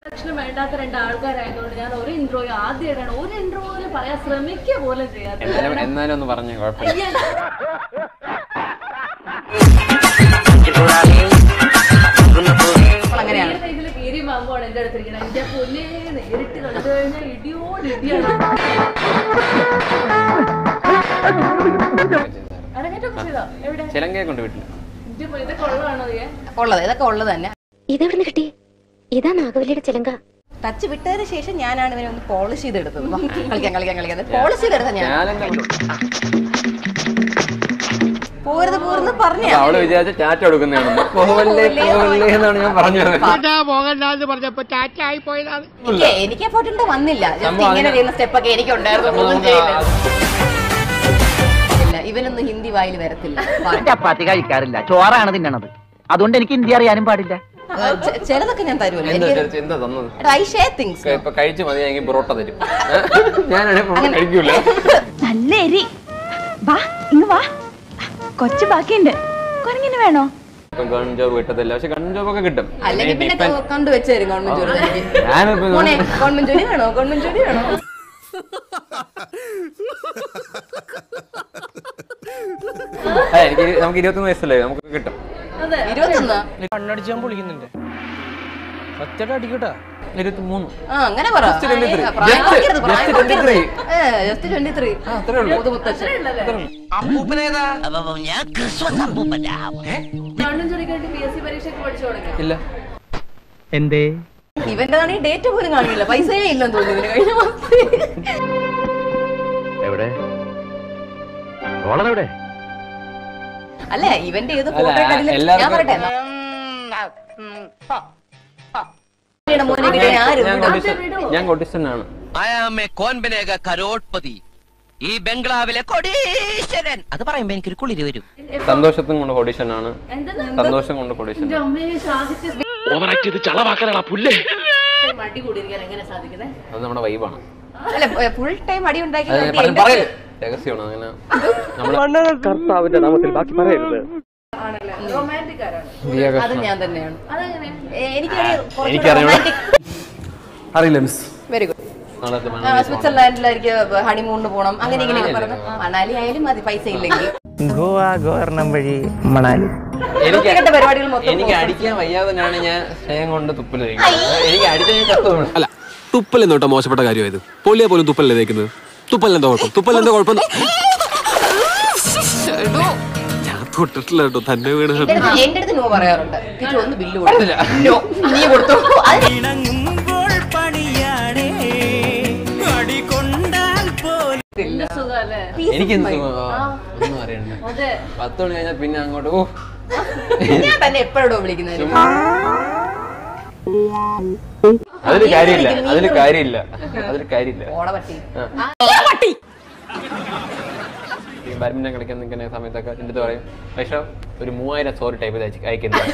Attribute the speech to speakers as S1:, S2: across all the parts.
S1: പ്രശ്നം വേണ്ടാത്ത രണ്ട് ആൾക്കാരായതുകൊണ്ട് ഞാൻ ഒരു ഇൻട്രോ ആദ്യമായിട്ടാണ് ഒരു ഇൻട്രോ പോലും പറയാൻ ശ്രമിക്കുക പോലും ചെയ്യാത്ത
S2: എന്നാലും എന്നാലും ഒന്ന് പറഞ്ഞു കുഴപ്പമില്ല
S3: അപ്പോൾ അങ്ങനെയാണ്
S1: ഇതിൽ കീരി മാമ്പാണ് എന്റെ അടുത്തിരിക്കുന്നത് എന്റെ പൊന്നെ നേരിട്ട് കണ്ടു കഴിഞ്ഞാൽ ഇടിയോട് ഇടിയാണ് അരങ്ങേറ്റൊക്കെ ചെയ്തോ എവിടെ
S2: ചിലങ്കയെ കൊണ്ട് വീട്ടിൽ
S1: എന്റെ പൊന്നെ, ഇതൊക്കെ ഉള്ളതാണോ നീ
S3: ഉള്ളത് ഇതൊക്കെ ഉള്ളത് തന്നെ
S4: ഇതെവിടുന്ന് കിട്ടി ഇതാ നാഗവല്ലിയുടെ ചിലങ്ക
S3: ടച്ച് വിട്ടതിന് ശേഷം ഞാനാണ് ഇവനെ ഒന്ന് പോളിഷ് ചെയ്തെടുത്തത് വാ, കളിക്കാൻ കളിക്കാൻ കളിക്കാൻ പോളിഷ് ചെയ്തെടുത്ത ഞാൻ
S2: ഞാനെന്താ
S3: പോരുത് പോരുന്ന് പറഞ്ഞ
S2: അപ്പൊ അവള് വിചാരിച്ച ടാറ്റ കൊടുക്കുന്നതാണ് പോവല്ലേ പോവല്ലേ എന്നാണ് ഞാൻ പറഞ്ഞത്
S3: എനിക്ക് എനിക്ക് എഫോർട്ടുണ്ട് വന്നില്ല ജസ്റ്റ്
S2: സംഭവം
S3: ഇങ്ങനെ
S2: അതിന്
S3: ചെയ്യുന്ന സ്റ്റെപ്പ് ഒക്കെ എനിക്ക് ഉണ്ടായിരുന്നു
S2: സംഭവം
S3: ഒന്നും
S2: നമുക്ക്
S3: ചെയ്യില്ല ഇല്ല ഇവനൊന്നും ഹിന്ദി വായിൽ വരത്തില്ല
S5: ചപ്പാത്തി കഴിക്കാറില്ല ചോറാണ് തിന്നണത് അതുകൊണ്ട് എനിക്ക് ഹിന്ദി അറിയാനും പാടില്ല
S3: ആ, ചെ- ചിലതൊക്കെ ഞാൻ തരുമല്ലോ
S2: എന്താ
S3: എനിക്ക്
S2: വിചാരിച്ചത്? എന്താ തന്നത്
S3: ഐ ഷെയർ തിങ്സ്
S2: ഇപ്പൊ കഴിച്ച് മതിയെങ്കിൽ പൊറോട്ട തരും ഞാനാണെങ്കിൽ പൊറോട്ട കഴിക്കൂല
S6: നല്ല എരി വാ ഇങ്ങ് വാ കൊച്ചു ബാക്കിയുണ്ട് കുരങ്ങിന് വേണോ
S2: ഇപ്പൊ ഗവൺമെന്റ് ജോബ് കിട്ടത്തില്ല പക്ഷെ ഗവൺമെന്റ് ജോബ് ഒക്കെ കിട്ടും
S3: അല്ലെങ്കിൽ പിന്നെ
S2: Depend-
S3: കണ്ടുവെച്ച് തരും ഗവൺമെന്റ് ജോലി എനിക്ക്.
S2: ഞാനിപ്പോ
S3: മോനെ ഗവൺമെന്റ് ജോലി വേണോ ഗവൺമെന്റ് ജോലി വേണോ
S2: അതെ, എനിക്ക് നമുക്ക് ഇരുപത്തൊന്ന് വയസ്സല്ലേ നമുക്ക് കിട്ടും
S1: അതെ
S3: ഇരുപത്തൊന്ന്
S7: കണ്ണടിച്ചാൻ പൊളിക്കുന്നുണ്ട് സത്യമായിട്ട് അടിക്കട്ടാ
S2: ഇരുപത്തി മൂന്ന്
S3: ആ അങ്ങനെ പറ
S2: Just 23.
S3: ആ, പ്രായം
S2: Just-
S3: കുറയ്ക്കരുത്, പ്രായം
S2: just
S3: കുറയ്ക്കരുത്.
S2: 23.
S3: ഏ, just 23.
S2: അത്രേ ഉള്ളൂ.
S3: മുതുമുത്തച്ഛൻ.
S1: ഗവൺമെന്റ് ജോലിക്കായിട്ട് പി എസ് സി പരീക്ഷയ്ക്ക് പഠിച്ചു തുടങ്ങി
S2: ഇല്ല
S5: എന്തേ
S3: ഇവന്റേതാണെങ്കിൽ ഡേറ്റ് പോലും കാണില്ല പൈസയേ ഇല്ലെന്ന് തോന്നുന്നു ഇവന് കഴിഞ്ഞ മാസത്തെ
S5: എവിടെ എവിടെ
S3: അല്ല ഇവന്റെ ഏത്
S2: അല്ല,
S3: ഫോട്ടോ ഞാൻ
S2: എല്ലാവർക്കും-
S3: പറയട്ടെ മോനെ മോനെ കിട്ടിയ ആരും
S2: ഞാൻ
S3: ഇവിടെ-
S2: കൊട്ടിസ്റ്റൻ- ഞാൻ കൊട്ടിസ്റ്റനാണ്
S8: അയാമെ കോൻബനേക കരോട്ട്പതി ഈ ബംഗ്ലാവിലെ കൊടീശ്വരൻ അത് പറയുമ്പോ എനിക്കൊരു കുളിര് വരും
S2: സന്തോഷത്തും കൊണ്ട് കൊട്ടീഷനാണ്
S1: എന്തെന്ന്
S2: സന്തോഷം കൊണ്ട് കൊട്ടീഷൻ
S1: എന്റെ അമ്മയെ സാധിച്ച മടി കൂടിയിരിക്കാൻ എങ്ങനെ സാധിക്കുന്നത്
S2: അത് നമ്മുടെ വൈബാണ്
S3: അല്ല ഫുൾ ടൈം അടി ഉണ്ടാക്കി
S2: അത്
S3: നിർത്തി
S2: പറ-
S3: എന്റെ-
S2: പറയല് രഹസ്യമാണ് അങ്ങനെ നമ്മള്
S5: കർത്താവിന്റെ നാമത്തിൽ ബാക്കി പറയരുത്
S1: ആണല്ലേ റൊമാൻറ്റിക് ആരാണ്
S2: ദിയ
S3: അത്
S2: കൃഷ്ണ.
S3: ഞാൻ തന്നെയാണ്
S1: അതെങ്ങനെ
S3: ഏ, എനിക്ക്
S2: എനിക്കറിയാം. അറിയില്ല മിസ്
S3: വെരി ഗുഡ്
S2: നാളെ
S3: സ്വിറ്റ്സർലാൻഡിലായിരിക്കും ഹണിമൂണിന് പോകണം അങ്ങനെ ഇങ്ങനെയൊക്കെ പറഞ്ഞു മണാലി ആയാലും മതി പൈസ ഇല്ലെങ്കിൽ
S7: ഗോവ ഗോവർണം വഴി മണാലി
S2: എനിക്ക്
S3: വൃത്തികെട്ട പരിപാടികൾ മൊത്തം
S2: എനിക്ക് അടിക്കാൻ വയ്യാതെയാണ് ഞാൻ സ്നേഹം കൊണ്ട് തുപ്പല് കഴിക്കുന്നത് എനിക്ക് അടിച്ച ഞാൻ ചത്തു വീണു.
S9: അല്ല തുപ്പൽ എന്നോട്ടോ മോശപ്പെട്ട കാര്യമായത് പൊള്ളിയെ പോലും തുപ്പലല്ലേ തേക്കുന്നത് തുപ്പൽ എന്താ കുഴപ്പം തുപ്പൽ എന്താ കുഴപ്പം ഞാൻ തൊട്ടിട്ടില്ല കേട്ടോ തന്നെ വീണ്
S3: എന്റെ അടുത്ത് എന്റെ അടുത്ത് നോ പറയാറുണ്ട് കിച്ചു ഒന്ന് ബില്ല് കൊടുത്തില്ല നോ നീ കൊടുത്തു അത്
S1: എന്ത് സുഖം അല്ലേ
S2: എനിക്ക് എന്ത് സുഖം. ആ, ഒന്നും അറിയണ്ട
S1: അതെ
S2: പത്ത് മണി കഴിഞ്ഞാൽ പിന്നെ അങ്ങോട്ട് ഓ
S3: ഞാൻ തന്നെ എപ്പോഴോ വിളിക്കുന്നത്
S2: അതില്
S3: നീ
S2: കാര്യമില്ല
S3: വിളിക്കും, നീ
S2: അതില്
S3: വിളിക്കും.
S2: കാര്യമില്ല അതില് കാര്യമില്ല
S3: ഓട പട്ടി
S2: ആ.
S3: പട്ടി
S2: ഈ ബാഡ്മിന്റൺ കളിക്കാൻ നിൽക്കുന്ന സമയത്തൊക്കെ എൻ്റെ അടുത്ത് പറയും പക്ഷേ ഒരു മൂവായിരം സോറി ടൈപ്പ് ചെയ്ത് അയക്കുന്നത്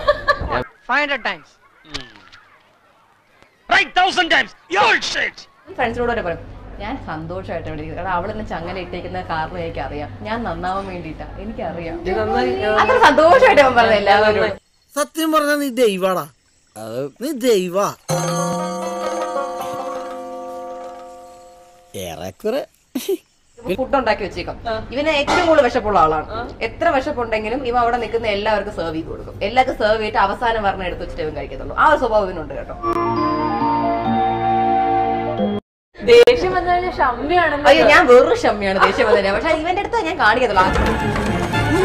S3: ഫ്രണ്ട്സിനോട് വരെ പറയും ഞാൻ സന്തോഷമായിട്ട് ഇവിടെ ഇരിക്കുന്നത്. കാരണം അവൾ എന്നെ ചങ്ങല ഇട്ടേക്കുന്ന കാരണം എനിക്ക് അറിയാം ഞാൻ നന്നാവാൻ വേണ്ടിയിട്ടാ എനിക്കറിയാം അത്ര സന്തോഷമായിട്ട് അവൻ പറഞ്ഞ എല്ലാവരും
S7: സത്യം പറഞ്ഞ നീ ദൈവാടാ നീ ദൈവാ ഏറെക്കുറെ
S3: ഫുഡ് ഉണ്ടാക്കി വെച്ചേക്കാം ഇവന് ഏറ്റവും കൂടുതൽ വിശപ്പുള്ള ആളാണ് എത്ര വിശപ്പുണ്ടെങ്കിലും ഇവ അവിടെ നിൽക്കുന്ന എല്ലാവർക്കും സെർവ് ചെയ്ത് കൊടുക്കും എല്ലാവർക്കും സെർവ് ചെയ്തിട്ട് അവസാനം പറഞ്ഞ എടുത്ത് വെച്ചിട്ട് ഇവൻ കഴിക്കത്തുള്ളൂ ആ ഒരു സ്വഭാവം ഇവനുണ്ട് കേട്ടോ
S1: ദേഷ്യം വന്നു കഴിഞ്ഞാൽ ഷമ്മിയാണല്ലോ
S3: അയ്യോ ഞാൻ വെറും ക്ഷമ്യാണ് ദേഷ്യം വന്നതിനെ പക്ഷെ ഇവന്റെ അടുത്ത് ഞാൻ കാണിക്കത്തുള്ളൂ ആ-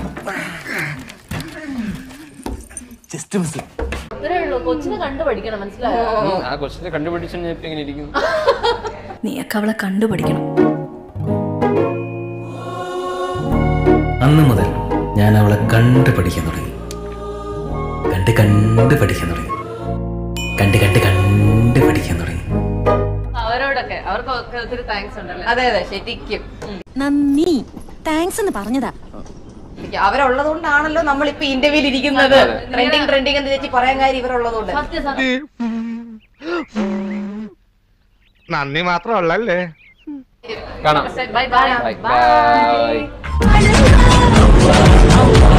S1: അത്രേ ഉള്ളൂ കൊച്ചിനെ കണ്ടു പഠിക്കണം മനസ്സിലായോ
S2: ആ ക്വസ്റ്റിനെ കണ്ടുപിടിച്ച് ഞാൻ ഇപ്പൊ ഇങ്ങനെ ഇരിക്കുന്നു
S6: നീയൊക്കെ അവളെ കണ്ടുപഠിക്കണം
S10: അന്ന് മുതൽ ഞാൻ അവളെ കണ്ട് പഠിക്കാൻ തുടങ്ങി കണ്ട് കണ്ട് പഠിക്കാൻ തുടങ്ങി കണ്ട് കണ്ട് കണ്ട് പഠിക്കാൻ തുടങ്ങി
S1: അവരോടൊക്കെ അവർക്കൊക്കെ ഒത്തിരി താങ്ക്സ് ഉണ്ടല്ലേ
S3: അതെ അതെ ശരിക്കും ഉം.
S6: നന്ദി താങ്ക്സ് എന്ന് പറഞ്ഞതാ
S3: എനിക്ക് അവരുള്ളത് കൊണ്ടാണല്ലോ നമ്മളിപ്പോ ഇന്റർവ്യൂല് ഇരിക്കുന്നത് ട്രെൻഡിങ് ട്രെൻഡിങ് എന്ന് ചേച്ചി പറയാൻ കാര്യം ഇവരുള്ളത് കൊണ്ട്
S1: സത്യം സത്യം
S7: നന്ദി മാത്രമല്ലേ
S2: കാണാം
S1: ബൈ ബൈ
S2: ബൈ ബൈ